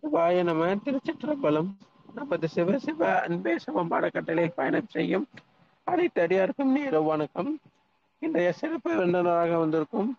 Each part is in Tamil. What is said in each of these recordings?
சிவாய நம திருச்சிற்றம்பலம் நமது சிவ சிவ அன்பே சமம் பாடக்கட்டளை பயணம் செய்யும் அனைத்து அடியாருக்கும் நேரு வணக்கம் இன்றைய சிறப்பு விருந்தினராக வந்திருக்கும்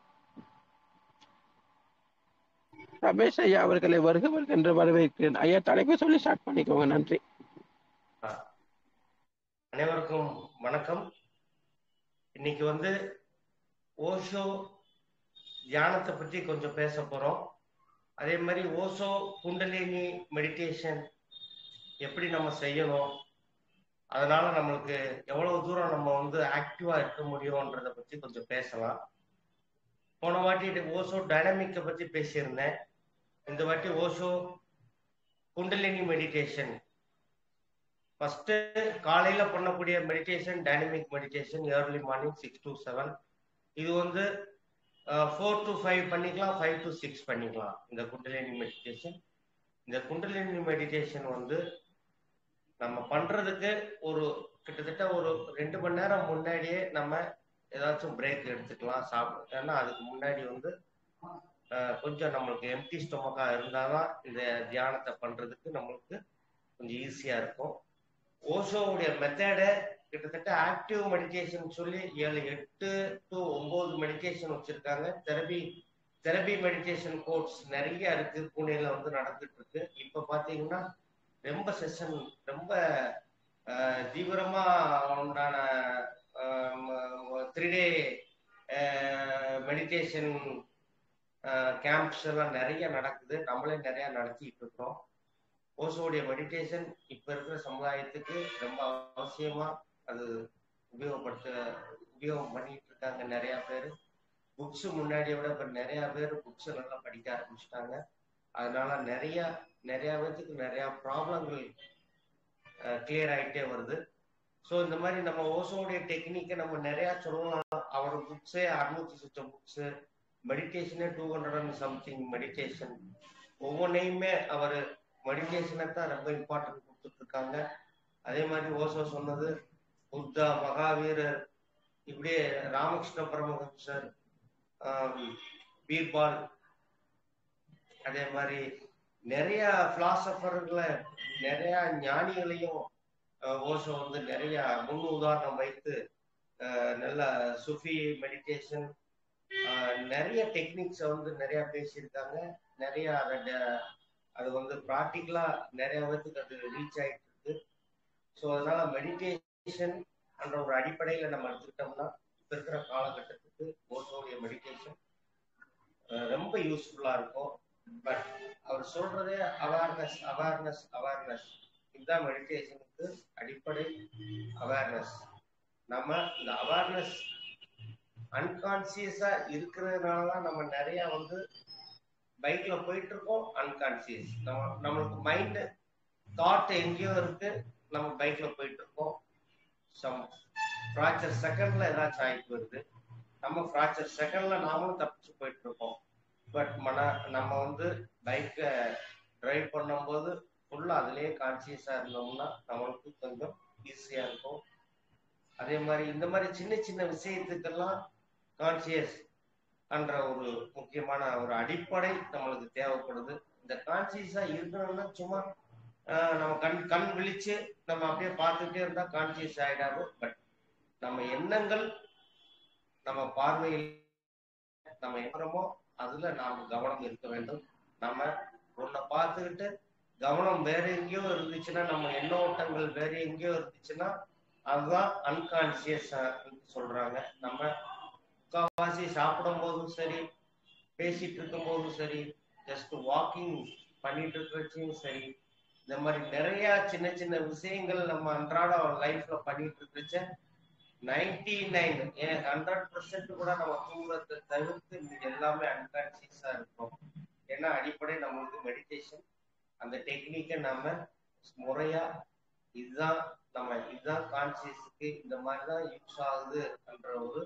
ரமேஷ் ஐயா அவர்களை வருக வருக என்று வரவேற்கிறேன் ஐயா தலைப்பு சொல்லி ஸ்டார்ட் பண்ணிக்கோங்க நன்றி ஆ. அனைவருக்கும் வணக்கம் இன்னைக்கு வந்து ஓஷோ தியானத்தை பற்றி கொஞ்சம் பேச போறோம் அதே மாதிரி ஓஷோ குண்டலினி மெடிடேஷன் எப்படி நம்ம செய்யணும் அதனால நம்மளுக்கு எவ்வளவு தூரம் நம்ம வந்து ஆக்டிவா இருக்க முடியும்ன்றத பத்தி கொஞ்சம் பேசலாம் போன வாட்டி ஓஷோ டைனமிக்கை பத்தி பேசியிருந்தேன் இந்த வாட்டி ஓஷோ குண்டலினி மெடிடேஷன் ஃபர்ஸ்ட் காலையில பண்ணக்கூடிய meditation dynamic meditation early morning six to seven இது வந்து ஃபோர் டு ஃபைவ் பண்ணிக்கலாம் ஃபைவ் டு சிக்ஸ் பண்ணிக்கலாம் இந்த குண்டலினி மெடிடேஷன் இந்த குண்டலினி மெடிடேஷன் வந்து நம்ம பண்றதுக்கு ஒரு கிட்டத்தட்ட ஒரு ரெண்டு மணி நேரம் முன்னாடியே நம்ம ஏதாச்சும் பிரேக் எடுத்துக்கலாம் சாப்பிட ஏன்னா அதுக்கு முன்னாடி வந்து அஹ், கொஞ்சம் நம்மளுக்கு எம்டி ஸ்டொமக்கா இருந்தாதான் இந்த தியானத்தை பண்றதுக்கு நம்மளுக்கு கொஞ்சம் ஈஸியா இருக்கும் ஓஷோவுடைய மெத்தட கிட்டத்தட்ட ஆக்டிவ் மெடிடேஷன் சொல்லி ஏழு எட்டு டு ஒன்பது மெடிடேஷன் வச்சிருக்காங்க தெரபி தெரபி மெடிடேஷன் கோர்ஸ் நிறைய இருக்கு புனேல வந்து நடந்துட்டு இருக்கு இப்ப பாத்தீங்கன்னா ரொம்ப செஷன் ரொம்ப அஹ், தீவிரமா உண்டான த்ரீ டே மெடிடேஷன் கேம்ப்ஸ் எல்லாம் நிறைய நடக்குது நம்மளே நிறைய நடத்திட்டு இருக்கிறோம் ஓசோடைய மெடிடேஷன் இப்ப இருக்கிற சமுதாயத்துக்கு ரொம்ப அவசியமா அது உபயோகப்படுத்த உபயோகம் பண்ணிட்டு இருக்காங்க நிறைய பேர் புக்ஸ் முன்னாடியை விட இப்ப நிறைய பேர் புக்ஸ் நல்லா படிக்க ஆரம்பிச்சிட்டாங்க அதனால நிறைய நிறைய பேர்த்துக்கு நிறைய ப்ராப்ளங்கள் கிளியர் ஆயிட்டே வருது ஸோ இந்த மாதிரி நம்ம ஓசோடைய டெக்னிக்கை நம்ம நிறைய சொல்லலாம் அவர் புக்ஸே அறுநூத்தி சுத்தம் புக்ஸ் மெடிடேஷனே two hundred and something meditation ஒவ்வொன்றையுமே அவர் மெடிடேஷனை தான் ரொம்ப இம்பார்ட்டன்ட் கொடுத்துட்டு இருக்காங்க அதே மாதிரி ஓசோ சொன்னது புத்தா மகாவீரர் இப்படியே ராமகிருஷ்ண பரமஹம்சர் ஆம், பீர்பால் அதே மாதிரி நிறைய பிலாசபர்களை நிறைய ஞானிகளையும் அஹ், ஓஷோ வந்து நிறைய முன் உதாரணம் வைத்து அஹ், நல்ல சுஃபி மெடிடேஷன் நிறைய டெக்னிக்ஸை வந்து நிறைய பேசியிருக்காங்க நிறைய அதை ட- அது வந்து ப்ராக்டிக்கலா நிறைய பேர்த்துக்கு அது ரீச் ஆயிட்டு இருக்கு ஸோ அதனால மெடிடேஷன் என்ற ஒரு அடிப்படையில நம்ம எடுத்துக்கிட்டோம்னா இப்ப இருக்கிற காலகட்டத்துக்கு ஓசோடைய மெடிடேஷன் ரொம்ப யூஸ்ஃபுல்லா இருக்கும் பட் அவர் சொல்றதே அவேர்னஸ் அவேர்னஸ் அவேர்னஸ் இதுதான் மெடிடேஷனுக்கு அடிப்படை அவேர்னஸ் நம்ம இந்த அவேர்னஸ் அன்கான்சியஸா இருக்கிறதுனால தான் நம்ம நிறைய வந்து பைக்ல போயிட்டு இருக்கோம் அன்கான்சியஸ் நம்ம நம்மளுக்கு மைண்ட் தாட் எங்கேயோ இருக்கு நம்ம பைக்ல போயிட்டு இருக்கோம் சம் ஃப்ராக்சர் செகண்ட்ல ஏதாச்சும் ஆயிட்டு வருது நம்ம ஃப்ராக்சர் செகண்ட்ல நாமளும் தப்பிச்சு போயிட்டு இருக்கோம் பட் மன நம்ம வந்து பைக்கை டிரைவ் பண்ணும்போது ஃபுல்லா அதுலயே கான்சியஸா இருந்தோம்னா நம்மளுக்கு கொஞ்சம் ஈஸியா இருக்கும் அதே மாதிரி இந்த மாதிரி சின்ன சின்ன விஷயத்துக்கெல்லாம் கான்சியஸ் என்ற ஒரு முக்கியமான ஒரு அடிப்படை நம்மளுக்கு தேவைப்படுது இந்த கான்சியஸா இருக்கணும்னா சும்மா ஆஹ், நம்ம கண் கண் விழிச்சு நம்ம அப்படியே பார்த்துட்டே இருந்தா கான்சியஸ் ஆயிடாது பட் நம்ம எண்ணங்கள் நம்ம பார்வையில் நம்ம எண்ணமோ அதுல நாம கவனம் இருக்க வேண்டும் நம்ம ஒன்ன பார்த்துக்கிட்டு கவனம் வேற எங்கேயோ இருந்துச்சுன்னா நம்ம எண்ண ஓட்டங்கள் வேற எங்கேயோ இருந்துச்சுன்னா அதுதான் அன்கான்சியஸ் சொல்றாங்க நம்ம முக்கால்வாசி சாப்பிடும் போதும் சரி பேசிட்டு இருக்கும் போதும் சரி ஜஸ்ட் வாக்கிங் பண்ணிட்டு இருக்கிறச்சும் சரி இந்த மாதிரி நிறைய சின்ன சின்ன விஷயங்கள் நம்ம அன்றாட லைஃப்ல பண்ணிட்டு இருக்கிறச்ச நைன்டி நைன் ஹண்ட்ரட் பர்சன்ட் கூட நம்ம தூங்குறதை தவிர்த்து மீதி எல்லாமே அன்கான்சியஸா இருக்கும் ஏன்னா அடிப்படை நம்மளுக்கு மெடிடேஷன் அந்த டெக்னிக்கை நம்ம முறையா இதுதான் நம்ம இதுதான் கான்சியஸுக்கு இந்த மாதிரி தான் யூஸ் ஆகுது என்ற ஒரு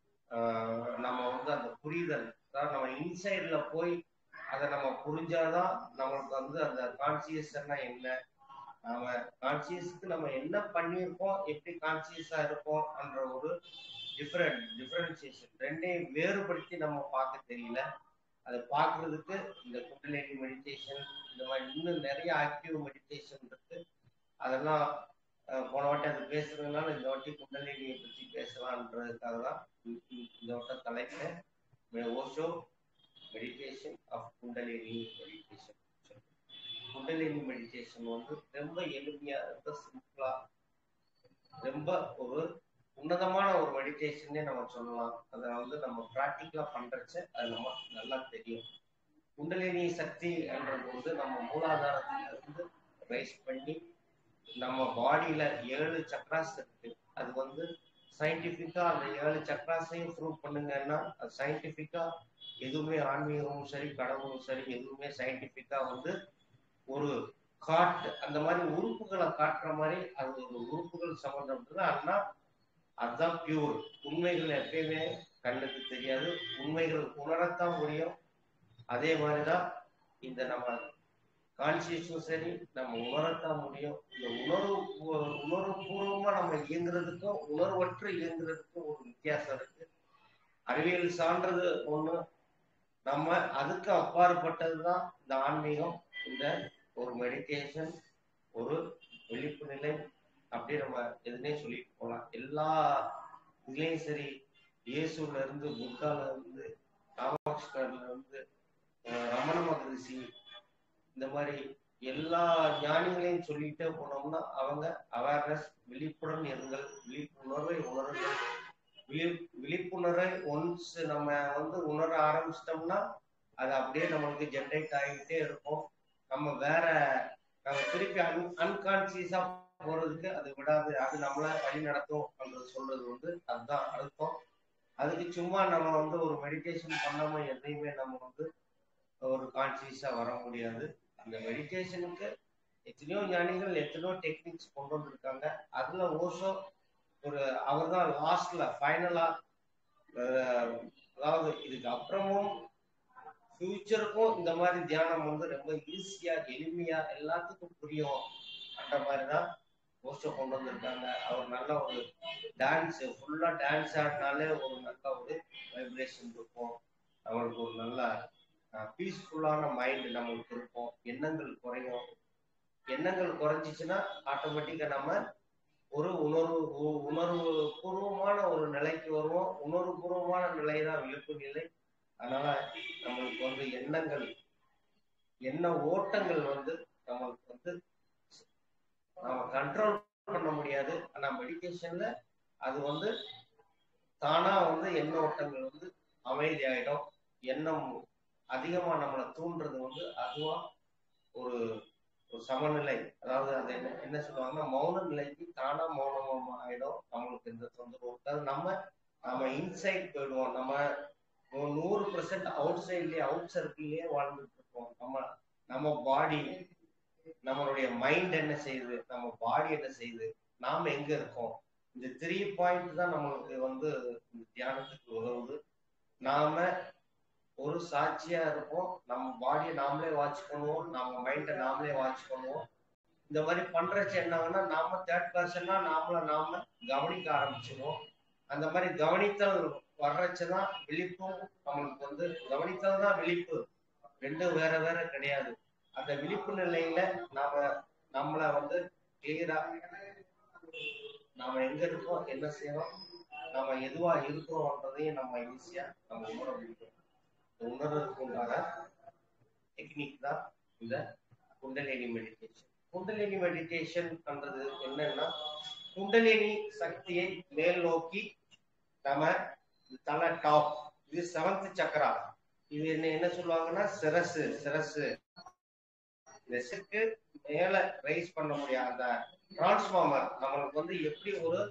ஆஹ், நம்ம வந்து அந்த புரிதல் அதாவது நம்ம இன்சைட்ல போய் அதை நம்ம புரிஞ்சாதான் நம்மளுக்கு வந்து அந்த கான்சியஸ்னா என்ன நாம கான்சியஸ்க்கு நம்ம என்ன பண்ணியிருக்கோம் எப்படி கான்சியஸா இருக்கோம் என்ற ஒரு டிஃபரெண்ட் டிஃபரன்சியேஷன் ரெண்டையும் வேறுபடுத்தி நம்ம பார்க்க தெரியல அதை பார்க்கறதுக்கு இந்த குண்டலினி மெடிடேஷன் இந்த மாதிரி இன்னும் நிறைய ஆக்டிவ் மெடிடேஷன் இருக்கு அதெல்லாம் அஹ், போன வாட்டி அது பேசுறதுனால இந்த வாட்டி குண்டலினியை பற்றி பேசலான்றதுக்காக தான் இந்த- இந்த- இந்த வட்டம் தலைப்பு Osho meditation of kundalini meditation kundalini meditation வந்து ரொம்ப எளிமையா ரொம்ப சிம்பிளா ரொம்ப ஒரு உன்னதமான ஒரு மெடிடேஷன்னே நம்ம சொல்லலாம் அதை வந்து நம்ம ப்ராக்டிக்கலா பண்றச்ச அது நம்ம நல்லா தெரியும் குண்டலினி சக்தி என்றது வந்து நம்ம மூலாதாரத்துல இருந்து ரைஸ் பண்ணி நம்ம பாடியில ஏழு சக்ராஸ் இருக்கு அது வந்து சயின்டிபிக்கா அந்த ஏழு சக்ராஸையும் ப்ரூவ் பண்ணுங்கன்னா அது சயின்டிபிக்கா எதுவுமே ஆன்மீகமும் சரி கடவுளும் சரி எதுவுமே சயின்டிபிக்கா வந்து ஒரு காட்டு அந்த மாதிரி உறுப்புகளை காட்டுற மாதிரி அது ஒரு உறுப்புகள் சம்பந்தப்பட்டது ஆனா அதுதான் பியூர் உண்மைகள் எப்பயுமே கண்ணுக்கு தெரியாது உண்மைகள் உணரத்தான் முடியும் அதே மாதிரிதான் இந்த நம்ம கான்சியஸும் சரி நம்ம உணரத்தான் முடியும் இந்த உணர்வு பூ- உணர்வு பூர்வமா நம்ம இயங்குறதுக்கும் உணர்வற்று இயங்குறதுக்கும் ஒரு வித்தியாசம் இருக்கு அறிவியல் சான்றது ஒண்ணு நம்ம அதுக்கு அப்பாற்பட்டதுதான் இந்த ஆன்மீகம் இந்த ஒரு மெடிடேஷன் ஒரு விழிப்பு நிலை அப்படி நம்ம எதுனே சொல்லிட்டு போகலாம் எல்லா இதுலயும் சரி இயேசுல இருந்து புத்தால இருந்து ராமகிருஷ்ணர்ல இருந்து அஹ் ரமண மகரிஷி இந்த மாதிரி எல்லா ஞானிகளையும் சொல்லிட்டே போனோம்னா அவங்க அவேர்னஸ் விழிப்புடன் இருங்கள் விழிப்புணர்வை உணருங்கள் விழி விழிப்புணர்வை ஒன்ஸ் நம்ம வந்து உணர ஆரம்பிச்சிட்டோம்னா அது அப்படியே நம்மளுக்கு ஜென்ரேட் ஆகிட்டே இருக்கும் நம்ம வேற நம்ம திருப்பி அன் அன்கான்சியஸா போறதுக்கு அது விடாது அது நம்மள வழி நடத்தும் அப்படின்றது சொல்றது வந்து அதுதான் அர்த்தம் அதுக்கு சும்மா நம்ம வந்து ஒரு மெடிடேஷன் பண்ணாம எதையுமே நம்ம வந்து ஒரு கான்சியஸா வர முடியாது அந்த மெடிடேஷனுக்கு எத்தனையோ ஞானிகள் எத்தனையோ டெக்னிக்ஸ் கொண்டு வந்திருக்காங்க அதுல ஓஷோ ஒரு அவர் தான் லாஸ்ட்ல ஃபைனலா அதாவது இதுக்கு அப்புறமும் ஃபியூச்சருக்கும் இந்த மாதிரி தியானம் வந்து ரொம்ப ஈஸியா எளிமையா எல்லாத்துக்கும் புரியும் அந்த மாதிரி தான் ஓஷோ கொண்டு வந்திருக்காங்க அவர் நல்ல ஒரு டான்ஸ் ஃபுல்லா டான்ஸ் ஆடினாலே ஒரு நல்ல ஒரு வைப்ரேஷன் இருக்கும் அவங்களுக்கு ஒரு நல்ல பீஸ்ஃபுல்லான மைண்ட் நம்மளுக்கு இருக்கும் எண்ணங்கள் குறையும் எண்ணங்கள் குறைஞ்சிச்சுன்னா ஆட்டோமேட்டிக்கா நம்ம ஒரு உணர்வு உ- உணர்வு பூர்வமான ஒரு நிலைக்கு வருவோம் உணர்வு பூர்வமான நிலை தான் விழிப்பு நிலை அதனால நம்மளுக்கு வந்து எண்ணங்கள் எண்ண ஓட்டங்கள் வந்து நம்மளுக்கு வந்து நம்ம கண்ட்ரோல் பண்ண முடியாது ஆனா மெடிடேஷன்ல அது வந்து தானா வந்து எண்ண ஓட்டங்கள் வந்து அமைதி ஆயிடும் எண்ணம் அதிகமா நம்மளை தூண்டுறது வந்து அதுவா ஒரு ஒரு சமநிலை அதாவது அது என்ன என்ன சொல்லுவாங்கன்னா மௌன நிலைக்கு தானா மௌனமா ஆயிடும் நம்மளுக்கு எந்த தொந்தரவும் இருக்காது நம்ம நம்ம இன்சைட் போயிடுவோம் நம்ம நூ- நூறு பெர்சென்ட் அவுட் சைட்லயே அவுட் சர்க்கிள்லயே வாழ்ந்துட்டு இருக்கோம் நம்ம நம்ம பாடி நம்மளுடைய மைண்ட் என்ன செய்யுது நம்ம பாடி என்ன செய்யுது நாம எங்க இருக்கோம் இந்த த்ரீ பாயிண்ட் தான் நம்மளுக்கு வந்து இந்த தியானத்துக்கு உதவுது நாம ஒரு சாட்சியா இருப்போம் நம்ம பாடியை நாமளே வாட்ச் பண்ணுவோம் நம்ம மைண்டை நாமளே வாட்ச் பண்ணுவோம் இந்த மாதிரி பண்றச்சு என்னாங்கன்னா நாம தேர்ட் பர்சனா நாமள நாம கவனிக்க ஆரம்பிச்சிருவோம் அந்த மாதிரி கவனித்தல் வர்றச்சுதான் விழிப்பும் நம்மளுக்கு வந்து கவனித்தல் தான் விழிப்பு ரெண்டும் வேற வேற கிடையாது அந்த விழிப்பு நிலையில நாம நம்மள வந்து கிளியரா நாம எங்க இருக்கோம் என்ன செய்யறோம் நம்ம எதுவா இருக்கிறோம்ன்றதையும் நம்ம ஈஸியா நம்ம உணர முடியும் இந்த உணர்றதுக்கு உண்டான டெக்னிக் தான் இந்த குண்டலினி மெடிடேஷன் குண்டலினி மெடிடேஷன் பண்றது என்னன்னா குண்டலினி சக்தியை மேல் நோக்கி நம்ம தலை டாப் இது செவன்த் சக்கரா இது என்ன என்ன சொல்லுவாங்கன்னா சிரசு சிரசு இந்த சிக்கு மேல ரைஸ் பண்ண முடியாத டிரான்ஸ்ஃபார்மர் நம்மளுக்கு வந்து எப்படி ஒரு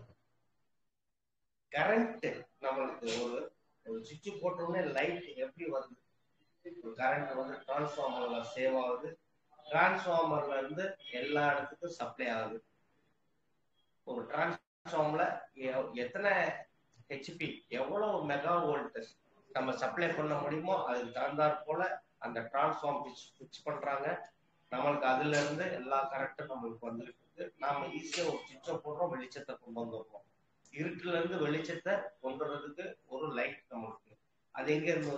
கரண்ட் நம்மளுக்கு ஒரு ஒரு சுவிட்ச் போட்டோடனே லைட் எப்படி வருது ஒரு கரண்ட் வந்து டிரான்ஸ்ஃபார்மர்ல சேவ் ஆகுது டிரான்ஸ்ஃபார்மர்ல இருந்து எல்லா இடத்துக்கும் சப்ளை ஆகுது ஒரு டிரான்ஸ்ஃபார்மர்ல எத்தனை ஹெச்பி எவ்வளவு மெகா வோல்டஸ் நம்ம சப்ளை பண்ண முடியுமோ அதுக்கு தகுந்தாற் போல அந்த டிரான்ஸ்ஃபார்ம் பிச் பண்றாங்க நம்மளுக்கு அதுல இருந்து எல்லா கரெக்டும் நம்மளுக்கு வந்துட்டு இருக்கு நாம ஈஸியா ஒரு சுவிட்சை போடுறோம் வெளிச்சத்தை கொண்டு வந்துடுறோம் இருட்டுல இருந்து வெளிச்சத்தை கொண்டு வர்றதுக்கு ஒரு லைட் நம்மளுக்கு அது எங்க இருந்து வந்து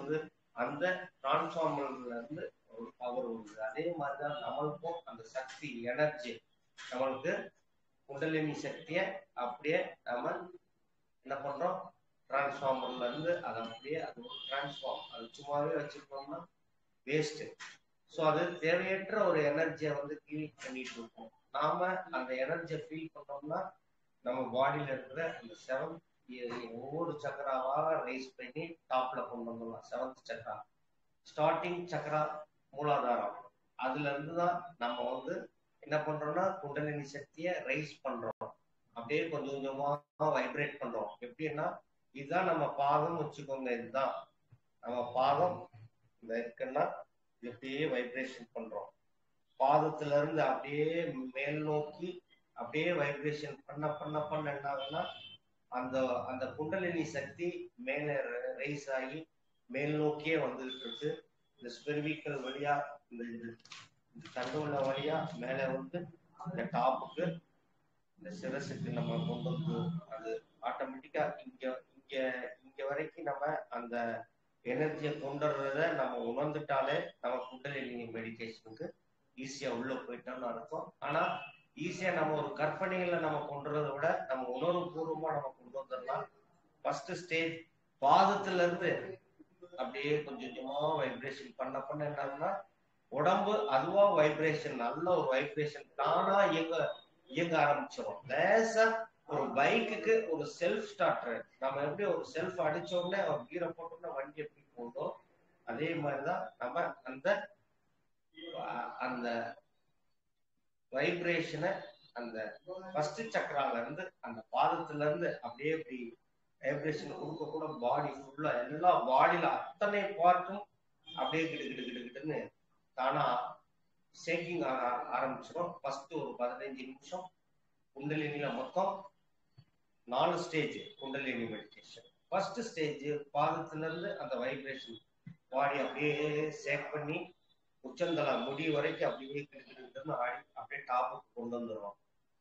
அந்த டிரான்ஸ்ஃபார்மர்ல இருந்து ஒரு பவர் வருது அதே மாதிரிதான் நம்மளுக்கும் அந்த சக்தி எனர்ஜி நம்மளுக்கு குண்டலினி சக்தியை அப்படியே நம்ம என்ன பண்றோம் டிரான்ஸ்ஃபார்மர்ல இருந்து அதை அப்படியே அது ஒரு டிரான்ஸ்ஃபார்ம் அது சும்மாவே வச்சிருக்கோம்னா வேஸ்ட் ஸோ அது தேவையற்ற ஒரு எனர்ஜியை வந்து ஃபீல் பண்ணிட்டு இருக்கோம் நாம அந்த எனர்ஜியை ஃபீல் பண்ணோம்னா நம்ம பாடியில இருக்கிற அந்த செவன் ஒவ்வொரு சக்கராவா ரைஸ் பண்ணி டாப்ல கொண்டு வந்துடலாம் செவன்த் சக்கரா ஸ்டார்டிங் சக்கரா மூலாதாரம் அதுல இருந்து தான் நம்ம வந்து என்ன பண்றோம்னா குண்டலினி சக்தியை ரைஸ் பண்றோம் அப்படியே கொஞ்சம் கொஞ்சமா வைப்ரேட் பண்றோம் எப்படின்னா இதுதான் நம்ம பாதம் வச்சுக்கோங்க இதுதான் நம்ம பாதம் இந்த இருக்குன்னா இது அப்படியே வைப்ரேஷன் பண்றோம் பாதத்துல இருந்து அப்படியே மேல் நோக்கி அப்படியே வைப்ரேஷன் பண்ண பண்ண பண்ண என்ன ஆகுன்னா அந்த அந்த குண்டலினி சக்தி மேலே ரைஸ் ஆகி மேல் நோக்கியே வந்துகிட்டு இருக்கு இந்த ஸ்பெர்விக்கல் வழியா இந்த இது இந்த தண்டுவல வழியா மேலே வந்து இந்த டாப்புக்கு இந்த சிரசுக்கு நம்ம கொண்டு வந்து அது ஆட்டோமேட்டிக்கா இங்க இங்க இங்க வரைக்கும் நம்ம அந்த எனர்ஜியை கொண்டு வர்றத நம்ம உணர்ந்துட்டாலே நம்ம குண்டலினி மெடிடேஷனுக்கு ஈஸியா உள்ள போயிட்டோம்னு அர்த்தம் ஆனா ஈஸியா நம்ம ஒரு கற்பனைகளை நம்ம கொண்டு வரதை விட நம்ம உணர்வு பூர்வமா நம்ம கொண்டு வந்துடலாம் ஃபர்ஸ்ட் ஸ்டேஜ் பாதத்துல இருந்து அப்படியே கொஞ்சம் கொஞ்சமா வைப்ரேஷன் பண்ண பண்ண என்னன்னா உடம்பு அதுவா வைப்ரேஷன் நல்ல ஒரு வைப்ரேஷன் தானா இயங்க இயங்க ஆரம்பிச்சிடும் லேசா ஒரு பைக்குக்கு ஒரு செல்ஃப் ஸ்டார்டர் நம்ம எப்படி ஒரு செல்ஃப் அடிச்ச உடனே ஒரு கீரை போட்டோம்னா வண்டி எப்படி போதோ அதே மாதிரிதான் நம்ம அந்த அந்த வைப்ரேஷனை அந்த ஃபர்ஸ்ட் சக்கரால இருந்து அந்த பாதத்துல இருந்து அப்படியே இப்படி வைப்ரேஷன் கொடுக்க கூட பாடி ஃபுல்லா எல்லா பாடியில அத்தனை பார்ட்டும் அப்படியே கிடு கிடு கிடு கிடுன்னு தானா ஷேக்கிங் ஆக ஆரம்பிச்சிடும் ஃபர்ஸ்ட் ஒரு பதினைஞ்சு நிமிஷம் குண்டலினில மொத்தம் நாலு stage kundalini meditation first stage பாதத்துல இருந்து அந்த வைப்ரேஷன் பாடி அப்படியே ஷேக் பண்ணி உச்சந்தலா முடி வரைக்கும் அப்படியே கிட்டு ஆடி அப்படியே டாப்புக்கு கொண்டு வந்துடுவோம்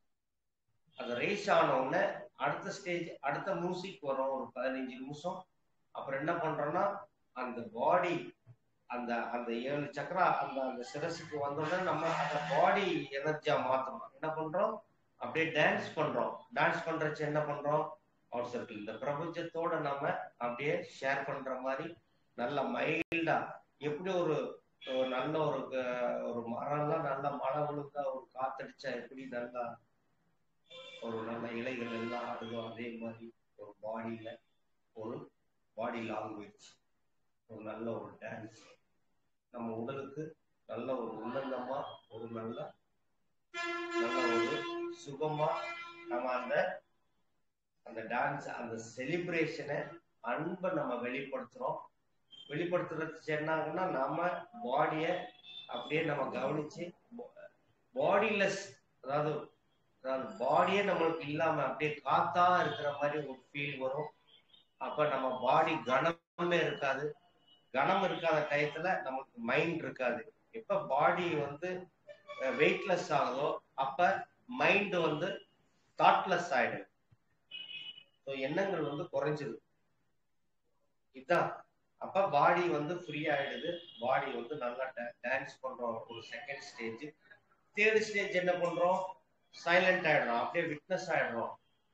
அது ரேஸ் ஆன உடனே அடுத்த ஸ்டேஜ் அடுத்த மியூசிக் வரும் ஒரு பதினஞ்சு நிமிஷம் அப்புறம் என்ன பண்றோம்னா அந்த பாடி அந்த அந்த ஏழு சக்கரா அந்த அந்த சிரசுக்கு வந்தோடனே நம்ம அந்த பாடி எனர்ஜியா மாத்தணும் என்ன பண்றோம் அப்படியே டான்ஸ் பண்றோம் டான்ஸ் பண்றச்சு என்ன பண்றோம் அவுட் சர்க்கிள் இந்த பிரபஞ்சத்தோட நம்ம அப்படியே ஷேர் பண்ற மாதிரி நல்ல மைல்டா எப்படி ஒரு ஒரு நல்ல ஒரு ஒரு மரம்லாம் நல்ல மழை விழுந்தா ஒரு காத்தடிச்சா எப்படி நல்லா ஒரு நல்ல இலைகள் எல்லாம் ஆடுதோ அதே மாதிரி ஒரு பாடியில ஒரு பாடி லாங்குவேஜ் ஒரு நல்ல ஒரு டான்ஸ் நம்ம உடலுக்கு நல்ல ஒரு உள்ளங்கமா ஒரு நல்ல நல்ல ஒரு சுகமா நம்ம அந்த அந்த டான்ஸ் அந்த செலிப்ரேஷனை அன்பை நம்ம வெளிப்படுத்துறோம் வெளிப்படுத்துறது என்ன ஆகுன்னா நம்ம பாடிய அப்படியே நம்ம கவனிச்சு பாடிலெஸ் அதாவது அதாவது பாடியே நம்மளுக்கு இல்லாம அப்படியே காத்தா இருக்கிற மாதிரி ஒரு ஃபீல் வரும் அப்ப நம்ம பாடி கனமே இருக்காது கனம் இருக்காத டயத்துல நமக்கு மைண்ட் இருக்காது எப்ப பாடி வந்து வெயிட்லெஸ் ஆகுதோ அப்ப மைண்ட் வந்து தாட்லெஸ் ஆயிடும் ஸோ எண்ணங்கள் வந்து குறைஞ்சிடும் இதுதான் அப்ப பாடி வந்து ஃப்ரீ ஆயிடுது பாடி வந்து நல்லா டான்ஸ் பண்றோம் ஒரு செகண்ட் ஸ்டேஜ் தேர்ட் ஸ்டேஜ் என்ன பண்றோம் சைலண்ட் ஆயிடுறோம் அப்படியே விட்னஸ் ஆயிடுறோம்